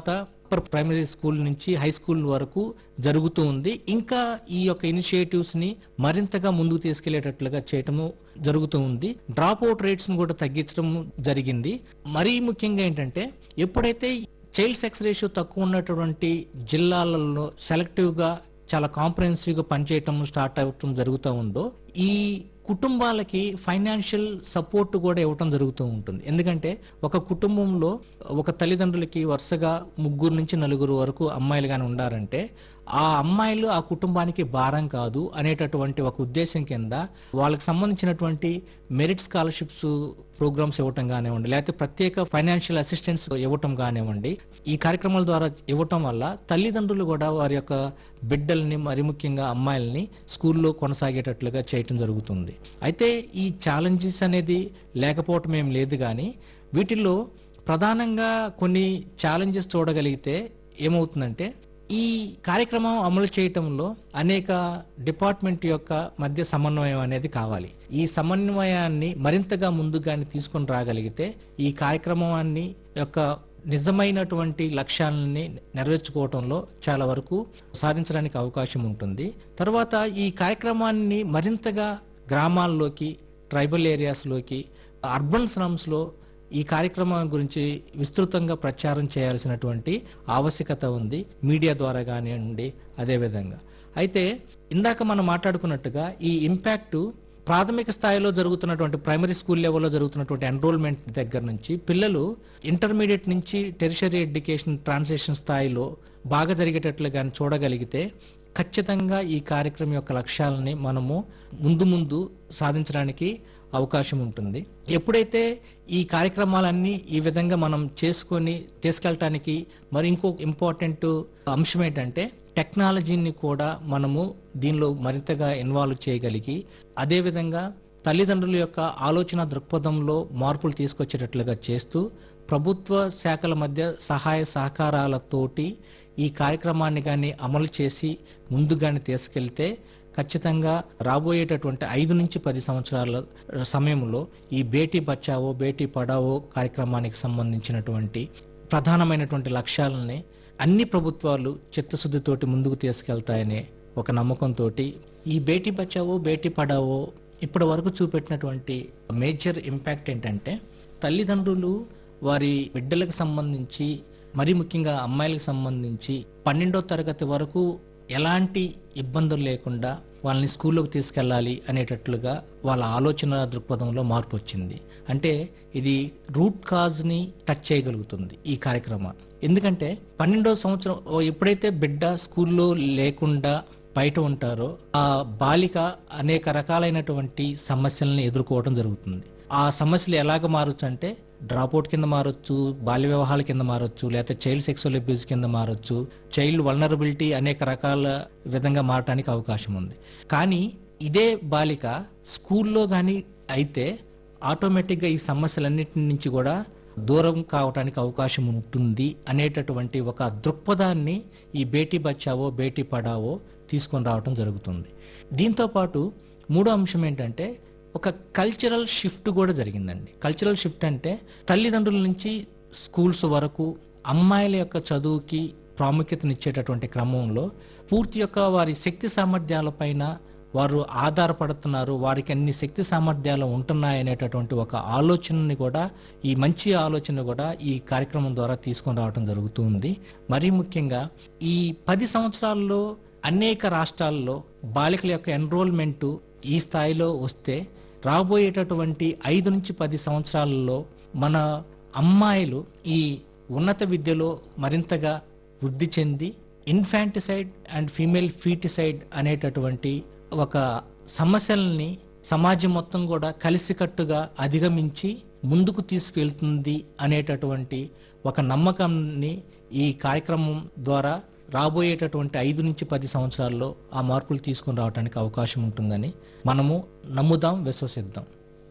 తర్వాత upper primary school నుంచి high school వరకు జరుగుతూ ఉంది ఇంకా ఈ యొక్క ఇనిషియేటివ్స్ ని మరింతగా ముందుకు తీసుకెళ్లేటట్లుగా చేయటము జరుగుతూ ఉంది డ్రాప్ అవుట్ రేట్స్ ను కూడా తగ్గించడం జరిగింది మరీ ముఖ్యంగా ఏంటంటే ఎప్పుడైతే చైల్డ్ సెక్స్ రేషియో తక్కువ ఉన్నటువంటి జిల్లాలలో సెలెక్టివ్ గా చాలా కాంప్రహెన్సివ్ గా పనిచేయటం స్టార్ట్ అవ్వటం జరుగుతూ ఉందో ఈ కుటుంబాలకి ఫైనాన్షియల్ సపోర్ట్ కూడా ఇవ్వటం జరుగుతూ ఉంటుంది ఎందుకంటే ఒక కుటుంబంలో ఒక తల్లిదండ్రులకి వరుసగా ముగ్గురు నుంచి నలుగురు వరకు అమ్మాయిలు కానీ ఉండారంటే ఆ అమ్మాయిలు ఆ కుటుంబానికి భారం కాదు అనేటటువంటి ఒక ఉద్దేశం కింద వాళ్ళకి సంబంధించినటువంటి మెరిట్ స్కాలర్షిప్స్ ప్రోగ్రామ్స్ ఇవ్వటం కానివ్వండి లేకపోతే ప్రత్యేక ఫైనాన్షియల్ అసిస్టెన్స్ ఇవ్వటం కానివ్వండి ఈ కార్యక్రమాల ద్వారా ఇవ్వటం వల్ల తల్లిదండ్రులు కూడా వారి యొక్క బిడ్డల్ని మరి ముఖ్యంగా అమ్మాయిల్ని స్కూల్లో కొనసాగేటట్లుగా చేయటం జరుగుతుంది అయితే ఈ ఛాలెంజెస్ అనేది లేకపోవటం ఏం లేదు కానీ వీటిల్లో ప్రధానంగా కొన్ని ఛాలెంజెస్ చూడగలిగితే ఏమవుతుందంటే ఈ కార్యక్రమం అమలు చేయటంలో అనేక డిపార్ట్మెంట్ యొక్క మధ్య సమన్వయం అనేది కావాలి ఈ సమన్వయాన్ని మరింతగా ముందుగానే తీసుకొని రాగలిగితే ఈ కార్యక్రమాన్ని యొక్క నిజమైనటువంటి లక్ష్యాలని నెరవేర్చుకోవటంలో చాలా వరకు సాధించడానికి అవకాశం ఉంటుంది తర్వాత ఈ కార్యక్రమాన్ని మరింతగా గ్రామాల్లోకి ట్రైబల్ ఏరియాస్లోకి అర్బన్ స్లమ్స్లో ఈ కార్యక్రమం గురించి విస్తృతంగా ప్రచారం చేయాల్సినటువంటి ఆవశ్యకత ఉంది మీడియా ద్వారా కానివ్వండి అదేవిధంగా అయితే ఇందాక మనం మాట్లాడుకున్నట్టుగా ఈ ఇంపాక్ట్ ప్రాథమిక స్థాయిలో జరుగుతున్నటువంటి ప్రైమరీ స్కూల్ లెవెల్లో జరుగుతున్నటువంటి ఎన్రోల్మెంట్ దగ్గర నుంచి పిల్లలు ఇంటర్మీడియట్ నుంచి టెరిషరీ ఎడ్యుకేషన్ ట్రాన్సిషన్ స్థాయిలో బాగా జరిగేటట్లు కానీ చూడగలిగితే ఖచ్చితంగా ఈ కార్యక్రమం యొక్క లక్ష్యాలని మనము ముందు ముందు సాధించడానికి అవకాశం ఉంటుంది ఎప్పుడైతే ఈ కార్యక్రమాలన్నీ ఈ విధంగా మనం చేసుకొని తీసుకెళ్ళటానికి మరి ఇంకో ఇంపార్టెంట్ అంశం ఏంటంటే టెక్నాలజీని కూడా మనము దీనిలో మరింతగా ఇన్వాల్వ్ చేయగలిగి అదేవిధంగా తల్లిదండ్రుల యొక్క ఆలోచన దృక్పథంలో మార్పులు తీసుకొచ్చేటట్లుగా చేస్తూ ప్రభుత్వ శాఖల మధ్య సహాయ సహకారాలతోటి ఈ కార్యక్రమాన్ని కానీ అమలు చేసి ముందుగానే తీసుకెళ్తే ఖచ్చితంగా రాబోయేటటువంటి ఐదు నుంచి పది సంవత్సరాల సమయంలో ఈ బేటీ బచావో బేటీ పడావో కార్యక్రమానికి సంబంధించినటువంటి ప్రధానమైనటువంటి లక్ష్యాలని అన్ని ప్రభుత్వాలు చిత్తశుద్ధితోటి ముందుకు తీసుకెళ్తాయనే ఒక నమ్మకంతో ఈ బేటీ బచావో బేటీ పడావో ఇప్పటి వరకు చూపెట్టినటువంటి మేజర్ ఇంపాక్ట్ ఏంటంటే తల్లిదండ్రులు వారి బిడ్డలకు సంబంధించి మరి ముఖ్యంగా అమ్మాయిలకు సంబంధించి పన్నెండో తరగతి వరకు ఎలాంటి ఇబ్బందులు లేకుండా వాళ్ళని స్కూల్లోకి తీసుకెళ్ళాలి అనేటట్లుగా వాళ్ళ ఆలోచన దృక్పథంలో మార్పు వచ్చింది అంటే ఇది రూట్ కాజ్ని టచ్ చేయగలుగుతుంది ఈ కార్యక్రమం ఎందుకంటే పన్నెండో సంవత్సరం ఓ ఎప్పుడైతే బిడ్డ స్కూల్లో లేకుండా బయట ఉంటారో ఆ బాలిక అనేక రకాలైనటువంటి సమస్యలను ఎదుర్కోవడం జరుగుతుంది ఆ సమస్యలు ఎలాగ మారొచ్చు అంటే డ్రాప్అవుట్ కింద మారొచ్చు బాల్య వివాహాల కింద మారొచ్చు లేకపోతే చైల్డ్ సెక్సువల్ అబ్యూస్ కింద మారొచ్చు చైల్డ్ వల్నరబిలిటీ అనేక రకాల విధంగా మారటానికి అవకాశం ఉంది కానీ ఇదే బాలిక స్కూల్లో కానీ అయితే ఆటోమేటిక్గా ఈ సమస్యలన్నిటి నుంచి కూడా దూరం కావటానికి అవకాశం ఉంటుంది అనేటటువంటి ఒక దృక్పథాన్ని ఈ బేటీ బచావో బేటీ పడావో తీసుకొని రావటం జరుగుతుంది దీంతో పాటు మూడో అంశం ఏంటంటే ఒక కల్చరల్ షిఫ్ట్ కూడా జరిగిందండి కల్చరల్ షిఫ్ట్ అంటే తల్లిదండ్రుల నుంచి స్కూల్స్ వరకు అమ్మాయిల యొక్క చదువుకి ప్రాముఖ్యతనిచ్చేటటువంటి క్రమంలో పూర్తి యొక్క వారి శక్తి సామర్థ్యాలపైన వారు ఆధారపడుతున్నారు వారికి అన్ని శక్తి సామర్థ్యాలు ఉంటున్నాయనేటటువంటి ఒక ఆలోచనని కూడా ఈ మంచి ఆలోచన కూడా ఈ కార్యక్రమం ద్వారా తీసుకొని రావడం జరుగుతుంది మరీ ముఖ్యంగా ఈ పది సంవత్సరాల్లో అనేక రాష్ట్రాల్లో బాలికల యొక్క ఎన్రోల్మెంటు ఈ స్థాయిలో వస్తే రాబోయేటటువంటి ఐదు నుంచి పది సంవత్సరాలలో మన అమ్మాయిలు ఈ ఉన్నత విద్యలో మరింతగా వృద్ధి చెంది ఇన్ఫాంటిసైడ్ అండ్ ఫీమేల్ ఫీటిసైడ్ అనేటటువంటి ఒక సమస్యల్ని సమాజం మొత్తం కూడా కలిసికట్టుగా అధిగమించి ముందుకు తీసుకెళ్తుంది అనేటటువంటి ఒక నమ్మకాన్ని ఈ కార్యక్రమం ద్వారా రాబోయేటటువంటి ఐదు నుంచి పది సంవత్సరాల్లో ఆ మార్పులు తీసుకొని రావడానికి అవకాశం ఉంటుందని మనము నమ్ముదాం విశ్వసిద్దాం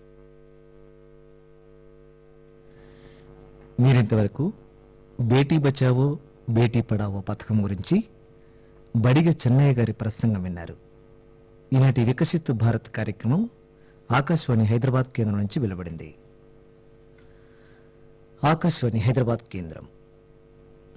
మీరింతవరకు బేటీ బచావో బేటీ పడావో పథకం గురించి బడిగ చెన్నయ్య గారి ప్రసంగం విన్నారు ఈనాటి వికసిత్ భారత్ కార్యక్రమం ఆకాశవాణి హైదరాబాద్ కేంద్రం నుంచి వెలువడింది ఆకాశవాణి హైదరాబాద్ కేంద్రం